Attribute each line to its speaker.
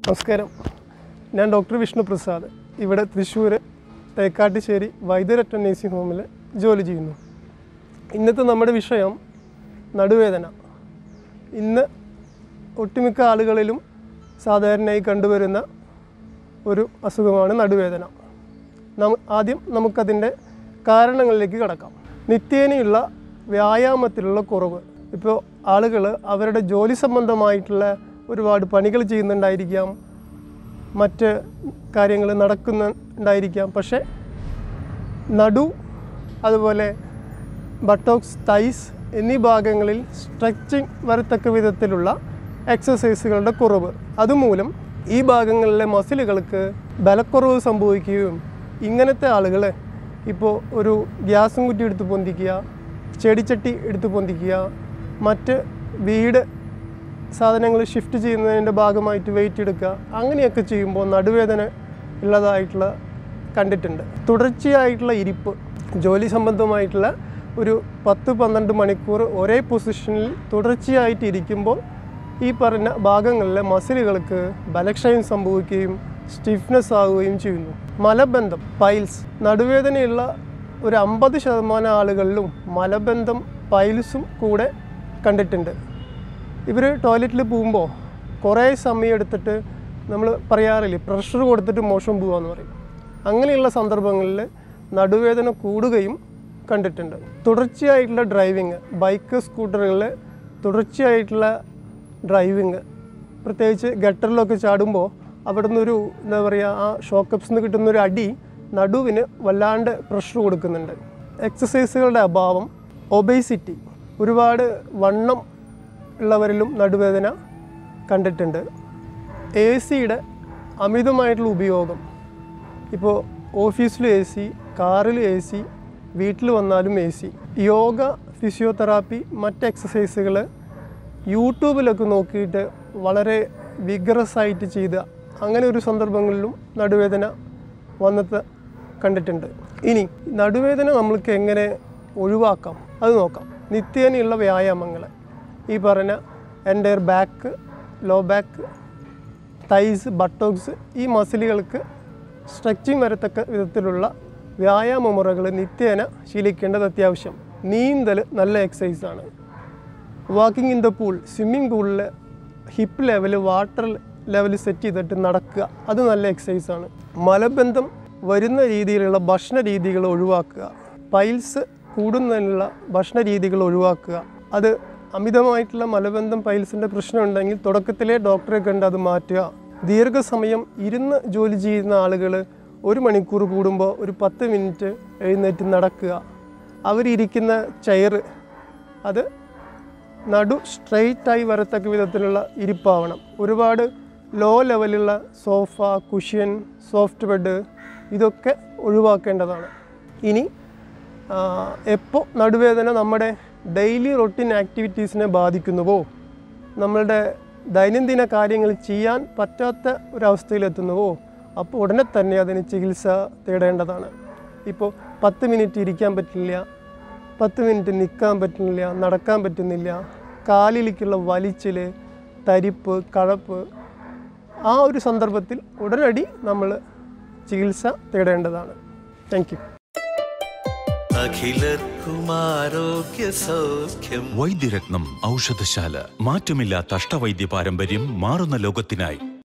Speaker 1: നമസ്കാരം ഞാൻ ഡോക്ടർ വിഷ്ണു പ്രസാദ് ഇവിടെ തൃശ്ശൂർ തേക്കാട്ടുശ്ശേരി വൈദ്യരറ്റ നേഴ്സിംഗ് ഹോമിൽ ജോലി ചെയ്യുന്നു ഇന്നത്തെ നമ്മുടെ വിഷയം നടുവേദന ഇന്ന് ഒട്ടുമിക്ക ആളുകളിലും സാധാരണയായി കണ്ടുവരുന്ന ഒരു അസുഖമാണ് നടുവേദന നം ആദ്യം നമുക്കതിൻ്റെ കാരണങ്ങളിലേക്ക് കടക്കാം നിത്യേനയുള്ള വ്യായാമത്തിലുള്ള കുറവ് ഇപ്പോൾ ആളുകൾ അവരുടെ ജോലി സംബന്ധമായിട്ടുള്ള ഒരുപാട് പണികൾ ചെയ്യുന്നുണ്ടായിരിക്കാം മറ്റ് കാര്യങ്ങൾ നടക്കുന്നുണ്ടായിരിക്കാം പക്ഷേ നടു അതുപോലെ ബട്ടോക്സ് തൈസ് എന്നീ ഭാഗങ്ങളിൽ സ്ട്രെച്ചിങ് വരത്തക്ക വിധത്തിലുള്ള എക്സസൈസുകളുടെ കുറവ് അതുമൂലം ഈ ഭാഗങ്ങളിലെ മസിലുകൾക്ക് ബലക്കുറവ് സംഭവിക്കുകയും ഇങ്ങനത്തെ ആളുകൾ ഇപ്പോൾ ഒരു ഗ്യാസും കുറ്റി എടുത്ത് പൊന്തിക്കുക ചെടിച്ചട്ടി എടുത്ത് പൊന്തിക്കുക മറ്റ് വീട് സാധനങ്ങൾ ഷിഫ്റ്റ് ചെയ്യുന്നതിൻ്റെ ഭാഗമായിട്ട് വെയിറ്റ് എടുക്കുക അങ്ങനെയൊക്കെ ചെയ്യുമ്പോൾ നടുവേദന ഉള്ളതായിട്ടുള്ള കണ്ടിട്ടുണ്ട് തുടർച്ചയായിട്ടുള്ള ഇരിപ്പ് ജോലി സംബന്ധമായിട്ടുള്ള ഒരു പത്ത് പന്ത്രണ്ട് മണിക്കൂർ ഒരേ പൊസിഷനിൽ തുടർച്ചയായിട്ട് ഇരിക്കുമ്പോൾ ഈ പറഞ്ഞ ഭാഗങ്ങളിലെ മസിലുകൾക്ക് ബലക്ഷയം സംഭവിക്കുകയും സ്റ്റിഫ്നെസ് ആവുകയും ചെയ്യുന്നു മലബന്ധം പൈൽസ് നടുവേദനയുള്ള ഒരു അമ്പത് ശതമാനം ആളുകളിലും മലബന്ധം പൈൽസും കൂടെ കണ്ടിട്ടുണ്ട് ഇവർ ടോയ്ലറ്റിൽ പോകുമ്പോൾ കുറേ സമയം എടുത്തിട്ട് നമ്മൾ പറയാറില്ലേ പ്രഷർ കൊടുത്തിട്ട് മോശം പോകാന്ന് പറയും അങ്ങനെയുള്ള സന്ദർഭങ്ങളിൽ നടുവേദന കൂടുകയും കണ്ടിട്ടുണ്ട് തുടർച്ചയായിട്ടുള്ള ഡ്രൈവിങ് ബൈക്ക് സ്കൂട്ടറുകളിൽ തുടർച്ചയായിട്ടുള്ള ഡ്രൈവിങ് പ്രത്യേകിച്ച് ഗട്ടറിലൊക്കെ ചാടുമ്പോൾ അവിടെ നിന്നൊരു എന്താ പറയുക ആ ഷോക്കപ്സിൽ നിന്ന് കിട്ടുന്ന ഒരു അടി നടുവിന് വല്ലാണ്ട് പ്രഷർ കൊടുക്കുന്നുണ്ട് എക്സസൈസുകളുടെ അഭാവം ഒബേസിറ്റി ഒരുപാട് വണ്ണം ഉള്ളവരിലും നടുവേദന കണ്ടിട്ടുണ്ട് എ സിയുടെ അമിതമായിട്ടുള്ള ഉപയോഗം ഇപ്പോൾ ഓഫീസിലും എ സി കാറിലും എ സി വീട്ടിൽ വന്നാലും എ സി യോഗ ഫിസിയോതെറാപ്പി മറ്റ് എക്സസൈസുകൾ യൂട്യൂബിലൊക്കെ നോക്കിയിട്ട് വളരെ വിഗ്രസ് ആയിട്ട് ചെയ്ത അങ്ങനെ ഒരു സന്ദർഭങ്ങളിലും നടുവേദന വന്നത് കണ്ടിട്ടുണ്ട് ഇനി നടുവേദന നമ്മൾക്ക് എങ്ങനെ ഒഴിവാക്കാം അത് നോക്കാം നിത്യേനയുള്ള വ്യായാമങ്ങൾ ഈ പറഞ്ഞ എൻ്റെ back low back thighs buttocks ഈ മസിലുകൾക്ക് സ്ട്രെച്ചിങ് വരത്തക്ക വിധത്തിലുള്ള വ്യായാമ മുറകൾ നിത്യേന ശീലിക്കേണ്ടത് അത്യാവശ്യം നീന്തൽ നല്ല എക്സസൈസാണ് walking in the pool swimming പൂളിൽ hip level water level set ചെയ്തിട്ട് നടക്കുക അത് നല്ല എക്സസൈസാണ് മലബന്ധം വരുന്ന രീതിയിലുള്ള ഭക്ഷണ രീതികൾ ഒഴിവാക്കുക പൈൽസ് കൂടുന്നതിനുള്ള ഭക്ഷണ രീതികൾ ഒഴിവാക്കുക അത് അമിതമായിട്ടുള്ള മലബന്ധം പൈൽസിൻ്റെ പ്രശ്നമുണ്ടെങ്കിൽ തുടക്കത്തിലെ ഡോക്ടറെ കണ്ട് അത് മാറ്റുക ദീർഘസമയം ഇരുന്ന് ജോലി ചെയ്യുന്ന ആളുകൾ ഒരു മണിക്കൂർ കൂടുമ്പോൾ ഒരു പത്ത് മിനിറ്റ് എഴുന്നേറ്റ് നടക്കുക അവരിയ്ക്കുന്ന ചെയർ അത് നടു സ്ട്രെയിറ്റായി വരത്തക്ക വിധത്തിലുള്ള ഇരിപ്പാവണം ഒരുപാട് ലോ ലെവലുള്ള സോഫ കുഷ്യൻ സോഫ്റ്റ് ബെഡ് ഇതൊക്കെ ഒഴിവാക്കേണ്ടതാണ് ഇനി എപ്പോൾ നടുവേദന നമ്മുടെ ഡെയിലി റൊട്ടീൻ ആക്ടിവിറ്റീസിനെ ബാധിക്കുന്നുവോ നമ്മളുടെ ദൈനംദിന കാര്യങ്ങൾ ചെയ്യാൻ പറ്റാത്ത ഒരവസ്ഥയിലെത്തുന്നുവോ അപ്പോൾ ഉടനെ തന്നെ അതിന് ചികിത്സ തേടേണ്ടതാണ് ഇപ്പോൾ പത്ത് മിനിറ്റ് ഇരിക്കാൻ പറ്റില്ല പത്ത് മിനിറ്റ് നിൽക്കാൻ പറ്റുന്നില്ല നടക്കാൻ പറ്റുന്നില്ല കാലിലേക്കുള്ള വലിച്ചിൽ തരിപ്പ് കഴപ്പ് ആ ഒരു സന്ദർഭത്തിൽ ഉടനടി നമ്മൾ ചികിത്സ തേടേണ്ടതാണ് താങ്ക് യു
Speaker 2: അഖിലർക്കും ആരോഗ്യ സൗഖ്യം
Speaker 3: വൈദ്യരത്നം ഔഷധശാല മാറ്റമില്ലാത്ത അഷ്ടവൈദ്യ പാരമ്പര്യം മാറുന്ന ലോകത്തിനായി